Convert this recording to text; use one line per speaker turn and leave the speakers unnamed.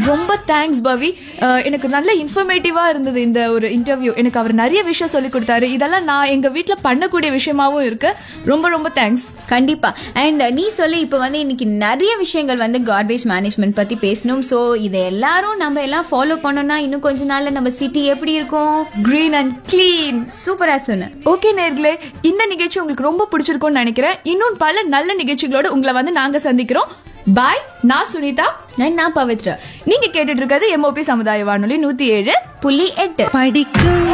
ரொம்ப தேங்க்ஸ் பவி அஹ், எனக்கு நல்ல இன்ஃபர்மேட்டிவாக இருந்தது இந்த ஒரு இன்டர்வியூ எனக்கு அவர் நிறைய விஷயம் சொல்லி கொடுத்தாரு இதெல்லாம் நான் எங்கள் வீட்டில் பண்ணக்கூடிய விஷயமாவும் இருக்கு ரொம்ப ரொம்ப தேங்க்ஸ்
கண்டிப்பா அண்ட் நீ சொல்லி இப்போ வந்து இன்னைக்கு நிறைய விஷயங்கள் வந்து கார்பேஜ் மேனேஜ்மெண்ட் பத்தி பேசணும் ஸோ இதை எல்லாரும் நம்ம எல்லாம் ஃபாலோ பண்ணோம்னா இன்னும் கொஞ்ச நாள்ல நம்ம சிட்டி எப்படி இருக்கும்
க்ரீன் அண்ட் க்ளீன்
சூப்பரா சொன்ன
ஓகே நேர்களே இந்த நிகழ்ச்சி உங்களுக்கு ரொம்ப பிடிச்சிருக்கும்னு நினைக்கிறேன் இன்னும் பல நல்ல நிகழ்ச்சிகளோட உங்களை வந்து நாங்க சந்திக்கிறோம் பாய் நான் சுனிதா
நான் பவித்ரா
நீங்க கேட்டுட்டு இருக்கிறது எம்ஓபி சமுதாய வானொலி நூத்தி ஏழு
புள்ளி எட்டு
படிக்கும்